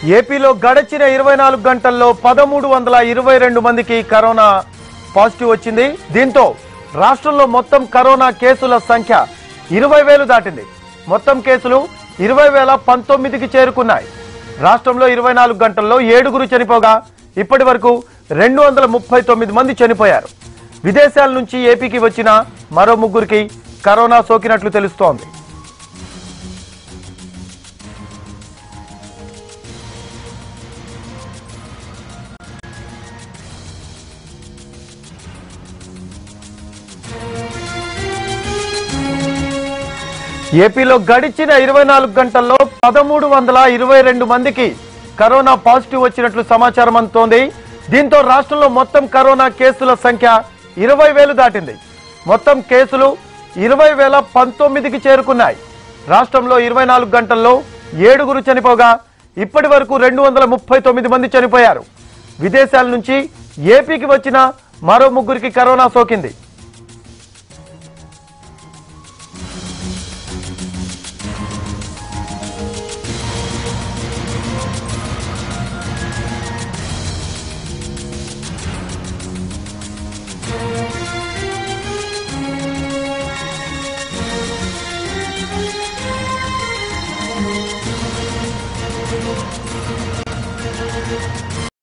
ఏపీలో గడిచిన ఇరవై నాలుగు గంటల్లో పదమూడు వందల ఇరవై రెండు మందికి కరోనా పాజిటివ్ వచ్చింది దీంతో రాష్ట్రంలో మొత్తం కరోనా కేసుల సంఖ్య ఇరవై వేలు దాటింది మొత్తం కేసులు ఇరవై వేల పంతొమ్మిదికి చేరుకున్నాయి రాష్ట్రంలో ఇరవై నాలుగు గంటల్లో ఏడుగురు చనిపోగా ఇప్పటి వరకు రెండు వందల ముప్పై తొమ్మిది మంది చనిపోయారు విదేశాల నుంచి ఏపీకి వచ్చిన మరో ముగ్గురికి కరోనా సోకినట్లు తెలుస్తోంది ఏపీలో గడిచిన ఇరవై నాలుగు గంటల్లో పదమూడు వందల ఇరవై రెండు మందికి కరోనా పాజిటివ్ వచ్చినట్లు సమాచారం అందుతోంది దీంతో రాష్ట్రంలో మొత్తం కరోనా కేసుల సంఖ్య ఇరవై వేలు దాటింది మొత్తం కేసులు ఇరవై వేల పంతొమ్మిదికి చేరుకున్నాయి రాష్ట్రంలో ఇరవై నాలుగు గంటల్లో ఏడుగురు చనిపోగా ఇప్పటి వరకు రెండు వందల ముప్పై తొమ్మిది మంది చనిపోయారు విదేశాల నుంచి ఏపీకి వచ్చిన మరో ముగ్గురికి కరోనా సోకింది